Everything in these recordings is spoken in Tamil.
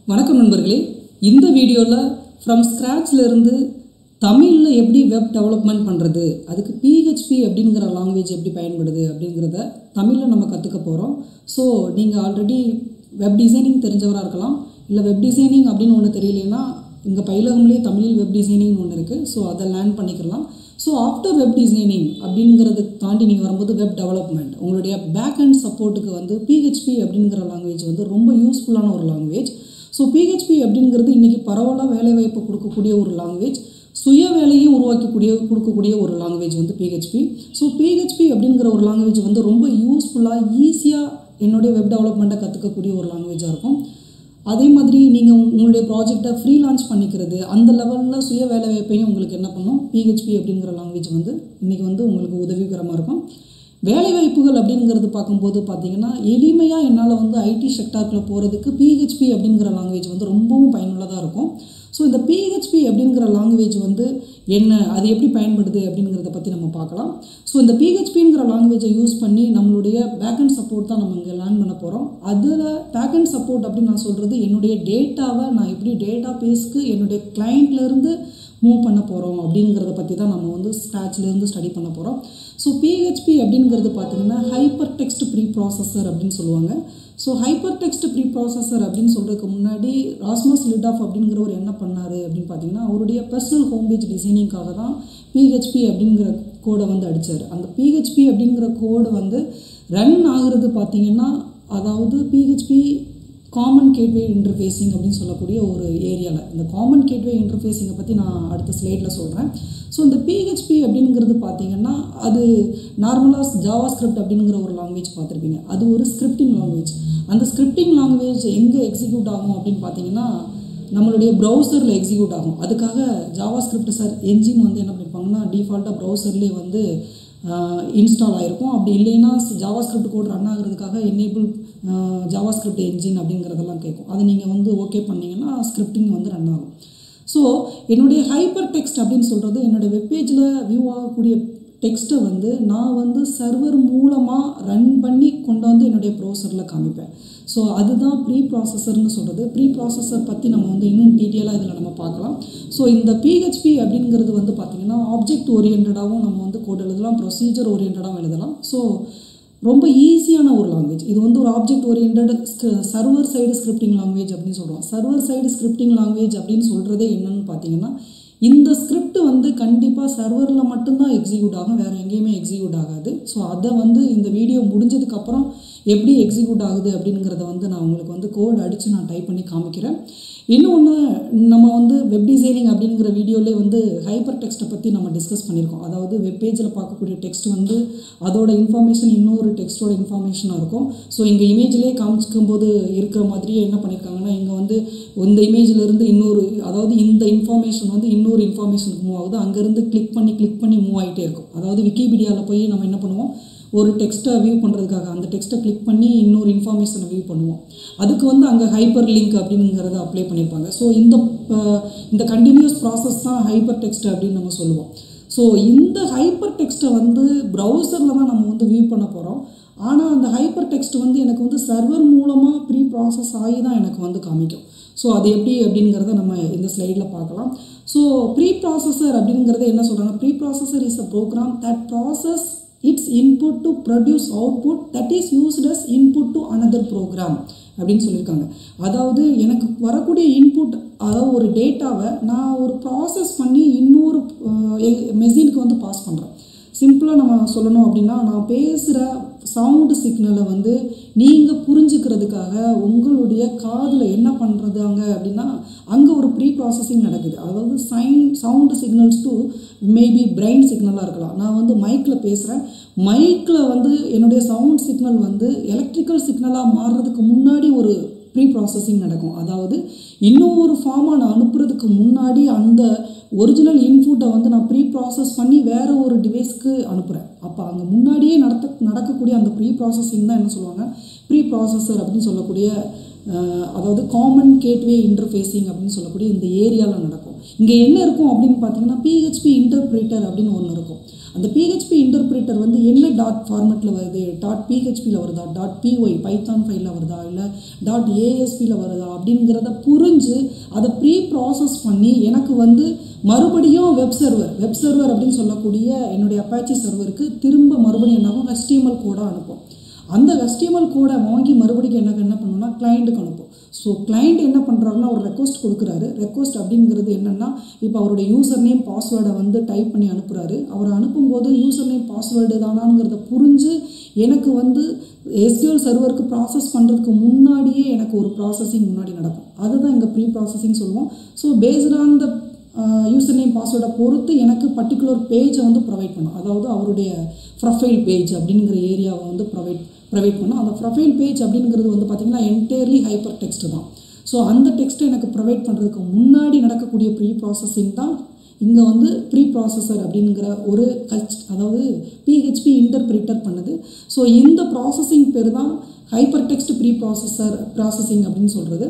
வணக்கம் நண்பர்களே இந்த வீடியோவில் ஃப்ரம் இருந்து தமிழில் எப்படி வெப் டெவலப்மெண்ட் பண்ணுறது அதுக்கு பிஹெச்பி அப்படிங்கிற லாங்குவேஜ் எப்படி பயன்படுது அப்படிங்கிறத தமிழில் நம்ம கற்றுக்க போகிறோம் ஸோ நீங்கள் ஆல்ரெடி வெப் டிசைனிங் தெரிஞ்சவராக இருக்கலாம் இல்லை வெப் டிசைனிங் அப்படின்னு ஒன்று தெரியலனா இங்கே பயிலகம்லேயே தமிழில் வெப் டிசைனிங் ஒன்று இருக்குது ஸோ அதை லேர்ன் பண்ணிக்கலாம் ஸோ ஆஃப்டர் வெப் டிசைனிங் அப்படிங்கிறத தாண்டி நீங்கள் வரும்போது வெப் டெவலப்மெண்ட் உங்களுடைய பேக் அண்ட் சப்போர்ட்டுக்கு வந்து பிஹெச்பி அப்படிங்கிற லாங்குவேஜ் வந்து ரொம்ப யூஸ்ஃபுல்லான ஒரு லாங்குவேஜ் ஸோ பிஹெச்பி அப்படிங்கிறது இன்றைக்கி பரவலாக வேலைவாய்ப்பு கொடுக்கக்கூடிய ஒரு லாங்குவேஜ் சுய வேலையும் உருவாக்கக்கூடிய கொடுக்கக்கூடிய ஒரு லாங்குவேஜ் வந்து பிஹெச்பி ஸோ பிஹெச்பி அப்படிங்கிற ஒரு லாங்குவேஜ் வந்து ரொம்ப யூஸ்ஃபுல்லாக ஈஸியாக என்னுடைய வெப் டெவலப்மெண்ட்டை கற்றுக்கக்கூடிய ஒரு லாங்குவேஜாக இருக்கும் அதே மாதிரி நீங்கள் உங்களுடைய ப்ராஜெக்டை ஃப்ரீ லான்ச் பண்ணிக்கிறது அந்த லெவலில் சுய வேலைவாய்ப்பையும் உங்களுக்கு என்ன பண்ணும் பிஹெச்பி அப்படிங்கிற லாங்குவேஜ் வந்து இன்றைக்கி வந்து உங்களுக்கு உதவிகரமாக இருக்கும் வேலைவாய்ப்புகள் அப்படிங்கிறது பார்க்கும்போது பார்த்தீங்கன்னா எளிமையாக என்னால் வந்து ஐடி செக்டார்க்குள்ளே போகிறதுக்கு பிஹெச்பி அப்படிங்கிற லாங்குவேஜ் வந்து ரொம்பவும் பயனுள்ளதாக இருக்கும் ஸோ இந்த பிஹெச்பி அப்படிங்கிற லாங்குவேஜ் வந்து என்ன அது எப்படி பயன்படுது அப்படிங்கிறத பற்றி நம்ம பார்க்கலாம் ஸோ இந்த பிஹெச்பிங்கிற லாங்குவேஜை யூஸ் பண்ணி நம்மளுடைய பேக்கண்ட் சப்போர்ட் தான் நம்ம இங்கே லேர்ன் பண்ண போகிறோம் அதில் பேக்கண்ட் சப்போர்ட் அப்படின்னு நான் சொல்கிறது என்னுடைய டேட்டாவை நான் எப்படி டேட்டா பேஸ்க்கு என்னுடைய கிளைண்ட்லேருந்து மூவ் பண்ண போகிறோம் அப்படிங்கிறத பற்றி தான் நம்ம வந்து ஸ்க்ராட்ச்லேருந்து ஸ்டடி பண்ண போகிறோம் ஸோ பிஹெச்பி அப்படிங்கிறது பார்த்தீங்கன்னா ஹைப்பர் டெக்ஸ்ட் ப்ரீ ப்ராசஸர் அப்படின்னு சொல்லுவாங்க so hyper text pre processor அப்படின்னு சொல்கிறதுக்கு முன்னாடி ராஸ்மஸ் லிடாஃப் அப்படிங்கிறவர் என்ன பண்ணார் அப்படின்னு பார்த்தீங்கன்னா அவருடைய பர்சனல் ஹோம் பேஜ் டிசைனிங்காக தான் பிஹெச்பி அப்படிங்கிற கோடை வந்து அடித்தார் அந்த பிஹெச்பி அப்படிங்கிற கோடை வந்து ரன் ஆகுறது பார்த்தீங்கன்னா அதாவது பிஹெச்பி காமன் கேட்வே இன்டர்ஃபேஸிங் அப்படின்னு சொல்லக்கூடிய ஒரு ஏரியாவில் இந்த காமன் கேட்வே இன்டர்ஃபேஸிங்கை பற்றி நான் அடுத்த ஸ்லைடில் சொல்கிறேன் ஸோ இந்த பிஹெச்பி அப்படிங்கிறது பார்த்தீங்கன்னா அது நார்மலாக ஜாவா ஸ்கிரிப்ட் அப்படிங்கிற ஒரு லாங்குவேஜ் பார்த்துருப்பீங்க அது ஒரு ஸ்கிரிப்டிங் லாங்குவேஜ் அந்த ஸ்கிரிப்டிங் லாங்குவேஜ் எங்கே எக்ஸிக்யூட் ஆகும் அப்படின்னு பார்த்தீங்கன்னா நம்மளுடைய ப்ரௌசரில் எக்ஸிக்யூட் ஆகும் அதுக்காக ஜாவா ஸ்கிரிப்ட் சார் என்ஜின் வந்து என்ன பண்ணியிருப்பாங்கன்னா டிஃபால்ட்டாக ப்ரௌசர்லேயே வந்து இன்ஸ்டால் ஆகிருக்கும் அப்படி இல்லைன்னா ஜாவா ஸ்கிரிப்ட் கோட் ரன் ஆகிறதுக்காக என்னேபிள் ஜாவா ஸ்கிரிப்ட் என்ஜின் அப்படிங்கிறதெல்லாம் கேட்கும் அதை நீங்கள் வந்து ஓகே பண்ணிங்கன்னா ஸ்கிரிப்டிங் வந்து ரன் ஆகும் ஸோ என்னுடைய ஹைப்பர் டெக்ஸ்ட் அப்படின்னு சொல்கிறது என்னுடைய வெப்பேஜில் வியூ ஆகக்கூடிய டெக்ஸ்ட்டை வந்து நான் வந்து சர்வர் மூலமாக ரன் பண்ணி கொண்டு வந்து என்னுடைய ப்ரௌசரில் காமிப்பேன் ஸோ அதுதான் ப்ரீ ப்ராசஸர்னு சொல்கிறது ப்ரீ ப்ராசஸர் பற்றி நம்ம வந்து இன்னும் டீட்டெயிலாக இதில் நம்ம பார்க்கலாம் ஸோ இந்த பிஹெச்பி அப்படிங்கிறது வந்து பார்த்திங்கன்னா ஆப்ஜெக்ட் ஓரியன்டாகவும் நம்ம வந்து கோட் எழுதலாம் ப்ரொசீஜர் ஓரியன்டாகவும் எழுதலாம் ஸோ ரொம்ப ஈஸியான ஒரு லாங்குவேஜ் இது வந்து ஒரு object orient server side scripting language அப்படின்னு சொல்கிறோம் சர்வர் சைடு ஸ்கிரிப்டிங் லாங்குவேஜ் அப்படின்னு சொல்கிறதே என்னன்னு பார்த்தீங்கன்னா இந்த ஸ்கிரிப்ட் வந்து கண்டிப்பாக சர்வரில் மட்டும்தான் எக்ஸிக்யூட் ஆகும் வேறு எங்கேயுமே எக்ஸிக்யூட் ஆகாது ஸோ அதை வந்து இந்த வீடியோ முடிஞ்சதுக்கப்புறம் எப்படி எக்ஸிக்யூட் ஆகுது அப்படிங்கிறத வந்து நான் உங்களுக்கு வந்து கோட் அடித்து நான் டைப் பண்ணி காமிக்கிறேன் இன்னொன்று நம்ம வந்து வெப் டிசைனிங் அப்படிங்கிற வீடியோலே வந்து ஹைப்பர் டெக்ஸ்ட்டை பற்றி நம்ம டிஸ்கஸ் பண்ணியிருக்கோம் அதாவது வெப் பேஜில் பார்க்கக்கூடிய டெக்ஸ்ட் வந்து அதோட இன்ஃபர்மேஷன் இன்னொரு டெக்ஸ்ட்டோட இன்ஃபர்மேஷனாக இருக்கும் ஸோ இங்கே இமேஜ்லேயே காமிச்சிக்கும் போது இருக்கிற மாதிரியே என்ன பண்ணியிருக்காங்கன்னா இங்கே வந்து இந்த இமேஜிலேருந்து இன்னொரு அதாவது இந்த இன்ஃபர்மேஷன் வந்து இன்னொரு இன்ஃபர்மேஷனுக்கு மூவ் ஆகுது அங்கேருந்து கிளிக் பண்ணி கிளிக் பண்ணி மூவ் ஆகிட்டே இருக்கும் அதாவது விக்கிபீடியாவில் போய் நம்ம என்ன பண்ணுவோம் ஒரு டெக்ஸ்ட்டை வியூ பண்ணுறதுக்காக அந்த டெக்ஸ்ட்டை கிளிக் பண்ணி இன்னொரு இன்ஃபர்மேஷனை வியூ பண்ணுவோம் அதுக்கு வந்து அங்கே ஹைப்பர் லிங்க் அப்படிங்கிறத அப்ளை பண்ணியிருப்பாங்க ஸோ இந்த இந்த கண்டினியூஸ் ப்ராசஸ் தான் ஹைப்பர் டெக்ஸ்ட் அப்படின்னு நம்ம சொல்லுவோம் ஸோ இந்த ஹைப்பர் டெக்ஸ்ட்டை வந்து ப்ரௌசரில் தான் நம்ம வந்து வியூ பண்ண போகிறோம் ஆனால் அந்த ஹைப்பர் டெக்ஸ்ட் வந்து எனக்கு வந்து சர்வர் மூலமாக ப்ரீ ப்ராசஸ் ஆகி தான் எனக்கு வந்து காமிக்கும் ஸோ அது எப்படி அப்படிங்கிறத நம்ம இந்த ஸ்லைடில் பார்க்கலாம் ஸோ ப்ரீ ப்ராசஸர் அப்படிங்கிறது என்ன சொல்கிறாங்க pre processor is a program that process its input to produce output that is used as input to another program அப்படின்னு சொல்லியிருக்காங்க அதாவது எனக்கு வரக்கூடிய இன்புட் அதாவது ஒரு டேட்டாவை நான் ஒரு ப்ராசஸ் பண்ணி இன்னொரு மெஷினுக்கு வந்து பாஸ் பண்ணுறேன் சிம்பிளாக நம்ம சொல்லணும் அப்படின்னா நான் பேசுகிற சவுண்டு சிக்னலை வந்து நீங்கள் புரிஞ்சுக்கிறதுக்காக உங்களுடைய காதில் என்ன பண்ணுறதாங்க அப்படின்னா அங்கே ஒரு ப்ரீ ப்ராசஸிங் நடக்குது அதாவது sign sound signals to maybe brain சிக்னலாக இருக்கலாம் நான் வந்து மைக்கில் பேசுகிறேன் மைக்கில் வந்து என்னுடைய சவுண்ட் சிக்னல் வந்து எலக்ட்ரிக்கல் சிக்னலாக மாறுறதுக்கு முன்னாடி ஒரு ப்ரீ ப்ராசஸிங் நடக்கும் அதாவது இன்னும் ஒரு ஃபார்மாக நான் அனுப்புறதுக்கு முன்னாடி அந்த ஒரிஜினல் இன்புட்டை வந்து நான் ப்ரீ ப்ராசஸ் பண்ணி வேறு ஒரு டிவைஸ்க்கு அனுப்புகிறேன் அப்போ அங்கே முன்னாடியே நடத்த நடக்கக்கூடிய அந்த ப்ரீ ப்ராசஸிங் தான் என்ன சொல்லுவாங்க ப்ரீ ப்ராசஸர் அப்படின்னு சொல்லக்கூடிய அஹ், அதாவது காமன் கேட்வே இன்டர்ஃபேஸிங் அப்படின்னு சொல்லக்கூடிய இந்த ஏரியாவில் நடக்கும் இங்கே என்ன இருக்கும் அப்படின்னு பார்த்தீங்கன்னா பிஹெச்பி இன்டர்பிரேட்டர் அப்படின்னு ஒன்று இருக்கும் அந்த பிஹெச்பி இன்டர்பிரேட்டர் வந்து என்ன டாட் ஃபார்மேட்டில் வருது டாட் பிஹெச்பியில் வருதா டாட் பிஒய் பைத்தான் ஃபைலில் வருதா இல்லை டாட் ஏஎஸ்பியில் வருதா அப்படிங்கிறத புரிஞ்சு அதை ப்ரீ ப்ராசஸ் பண்ணி எனக்கு வந்து மறுபடியும் வெப் சர்வர் வெப் சர்வர் அப்படின்னு சொல்லக்கூடிய என்னுடைய அப்பாச்சி சர்வருக்கு திரும்ப மறுபடியும் என்னாகும் HTML கோடாக அனுப்பும் அந்த HTML கோடை வாங்கி மறுபடியும் எனக்கு என்ன பண்ணணும்னா கிளைண்ட்டுக்கு அனுப்பும் ஸோ கிளைண்ட் என்ன பண்ணுறாருன்னா ஒரு ரெக்வஸ்ட் கொடுக்குறாரு ரெக்வஸ்ட் அப்படிங்கிறது என்னென்னா இப்போ அவருடைய யூசர் நேம் பாஸ்வேர்டை வந்து டைப் பண்ணி அனுப்புகிறாரு அவர் அனுப்பும்போது யூசர் நேம் பாஸ்வேர்டு தானாங்கிறத புரிஞ்சு எனக்கு வந்து எஸ்கியூஎல் சர்வருக்கு ப்ராசஸ் பண்ணுறதுக்கு முன்னாடியே எனக்கு ஒரு ப்ராசஸிங் முன்னாடி நடக்கும் அதுதான் இங்கே ப்ரீ ப்ராசஸிங் சொல்லுவோம் so based on the user name பாஸ்வேர்டை பொறுத்து எனக்கு பர்டிகுலர் பேஜை வந்து ப்ரொவைட் பண்ணும் அதாவது அவருடைய ப்ரொஃபைல் பேஜ் அப்படிங்கிற ஏரியாவை வந்து ப்ரொவைட் ப்ரொவைட் பண்ணும் அந்த ப்ரொஃபைல் பேஜ் அப்படிங்கிறது வந்து பார்த்திங்கன்னா என்டையர்லி ஹைப்பர் டெக்ஸ்ட் தான் ஸோ அந்த டெக்ஸ்ட்டை எனக்கு ப்ரொவைட் பண்ணுறதுக்கு முன்னாடி நடக்கக்கூடிய ப்ரீ ப்ராசஸிங் தான் இங்கே வந்து ப்ரீ ப்ராசஸர் அப்படிங்கிற ஒரு கல்ச் அதாவது பிஹெச்பி இன்டர்பிரிட்டர் பண்ணுது ஸோ இந்த ப்ராசஸிங் பேர் தான் hyper text pre processor processing அப்படின்னு சொல்கிறது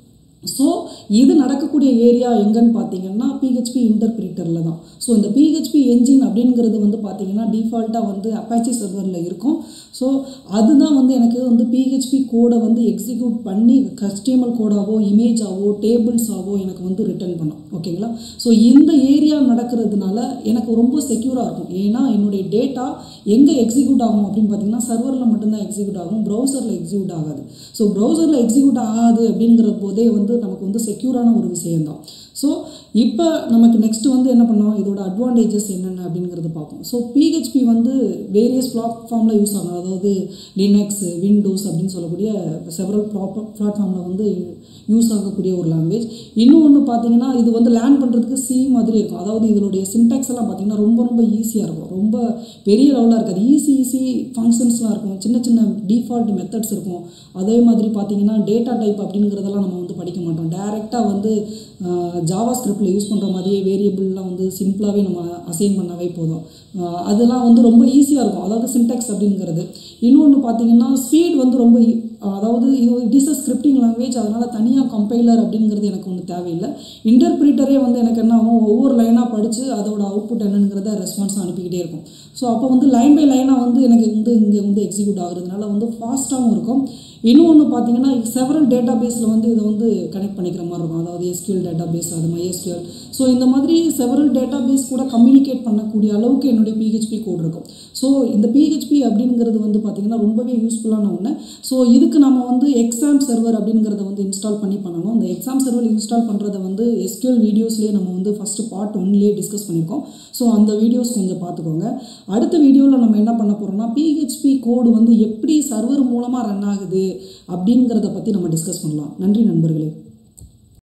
ஸோ இது நடக்கக்கூடிய ஏரியா எங்கன்னு பார்த்தீங்கன்னா பிஹெச்பி இன்டர்பிரிட்டரில் தான் ஸோ இந்த பிஹெச்பி என்ஜின் அப்படிங்கிறது வந்து பார்த்தீங்கன்னா டிஃபால்ட்டாக வந்து அப்பாச்சி சர்வரில் இருக்கும் ஸோ அதுதான் வந்து எனக்கு வந்து பிஹெச்பி கோடை வந்து எக்ஸிக்யூட் பண்ணி கஸ்டமர் கோடாவோ இமேஜாவோ டேபிள்ஸாவோ எனக்கு வந்து ரிட்டர்ன் பண்ணும் ஓகேங்களா ஸோ இந்த ஏரியா நடக்கிறதுனால எனக்கு ரொம்ப செக்யூராக இருக்கும் ஏன்னா என்னுடைய டேட்டா எங்கே எக்ஸிக்யூட் ஆகும் அப்படின்னு பார்த்தீங்கன்னா சர்வரில் மட்டும்தான் எக்ஸிக்யூட் ஆகும் ப்ரௌசரில் எக்ஸிக்யூட் ஆகாது ஸோ ப்ரௌசரில் எக்ஸிக்யூட் ஆகாது அப்படிங்கிற போதே வந்து நமக்கு வந்து செக்யூரான ஒரு விஷயம்தான் ஸோ இப்போ நமக்கு நெக்ஸ்ட் வந்து என்ன பண்ணோம் இதோட அட்வான்டேஜஸ் என்னென்ன அப்படிங்கிறது பார்ப்போம் ஸோ பிஹெச்பி வந்து வேரியஸ் பிளாட்ஃபார்மில் யூஸ் ஆகும் அதாவது லினக்ஸ் விண்டோஸ் அப்படின்னு சொல்லக்கூடிய செவரல் ப்ராப்பர் பிளாட்ஃபார்மில் வந்து யூஸ் ஆகக்கூடிய ஒரு லாங்குவேஜ் இன்னொன்று பார்த்தீங்கன்னா இது வந்து லேர்ன் பண்ணுறதுக்கு சி மாதிரி இருக்கும் அதாவது இதனுடைய சின்டாக்ஸ் எல்லாம் பார்த்தீங்கன்னா ரொம்ப ரொம்ப ஈஸியாக இருக்கும் ரொம்ப பெரிய லெவலாக இருக்காது ஈஸி ஈஸி ஃபங்க்ஷன்ஸ்லாம் இருக்கும் சின்ன சின்ன டிஃபால்ட் மெத்தட்ஸ் இருக்கும் அதே மாதிரி பார்த்தீங்கன்னா டேட்டா டைப் அப்படிங்கிறதெல்லாம் நம்ம வந்து படிக்க மாட்டோம் டைரெக்டாக வந்து ஜாவா ஸ்கிரிப்டில் யூஸ் பண்ணுற மாதிரியே வேரியபிள்லாம் வந்து சிம்பிளாகவே நம்ம அசைன் பண்ணாவே போதும் அஹ் அதெல்லாம் வந்து ரொம்ப ஈஸியாக இருக்கும் அதாவது சின்டெக்ஸ் அப்படிங்கிறது இன்னொன்று பார்த்தீங்கன்னா ஸ்பீட் வந்து ரொம்ப ஈ- அதாவது it is a scripting language அதனால் தனியாக கம்பைலர் அப்படிங்கிறது எனக்கு ஒன்று தேவையில்லை இன்டர்பிரிட்டரே வந்து எனக்கு என்ன ஆகும் ஒவ்வொரு லைனாக படித்து அதோட அவுட்புட் என்னங்கிறத ரெஸ்பான்ஸ் அனுப்பிக்கிட்டே இருக்கும் ஸோ அப்போ வந்து லைன் பை லைனாக வந்து எனக்கு வந்து இங்கே வந்து எக்ஸிக்யூட் ஆகுறதுனால வந்து ஃபாஸ்ட்டாகவும் இருக்கும் இன்னொன்று பார்த்தீங்கன்னா செவரல் டேட்டா பேஸில் வந்து இதை வந்து கனெக்ட் பண்ணிக்கிற மாதிரி இருக்கும் அதாவது எஸ்கியூஎல் டேட்டா பேஸ் அது MySQL ஸோ இந்த மாதிரி செவரல் டேட்டா பேஸ் கூட கம்யூனிகேட் பண்ணக்கூடிய அளவுக்கு என்னுடைய பிஹெச்பி கோட் இருக்கும் ஸோ இந்த பிஹெச்பி அப்படிங்கிறது வந்து பார்த்திங்கன்னா ரொம்பவே யூஸ்ஃபுல்லான ஒன்று ஸோ இதுக்கு நம்ம வந்து எக்ஸாம் சர்வர் அப்படிங்கிறத வந்து இன்ஸ்டால் பண்ணி பண்ணணும் அந்த எக்ஸாம் சர்வர் இன்ஸ்டால் பண்ணுறத வந்து எஸ்கியூஎல் வீடியோஸ்லேயே நம்ம வந்து ஃபஸ்ட்டு பார்ட் ஒன்லேயே டிஸ்கஸ் பண்ணியிருக்கோம் ஸோ அந்த வீடியோஸ் கொஞ்சம் பார்த்துக்கோங்க அடுத்த வீடியோவில் நம்ம என்ன பண்ண போகிறோம்னா பிஹெச்பி கோடு வந்து எப்படி சர்வர் மூலமாக ரன் ஆகுது அப்படிங்கிறத பற்றி நம்ம டிஸ்கஸ் பண்ணலாம் நன்றி நண்பர்களே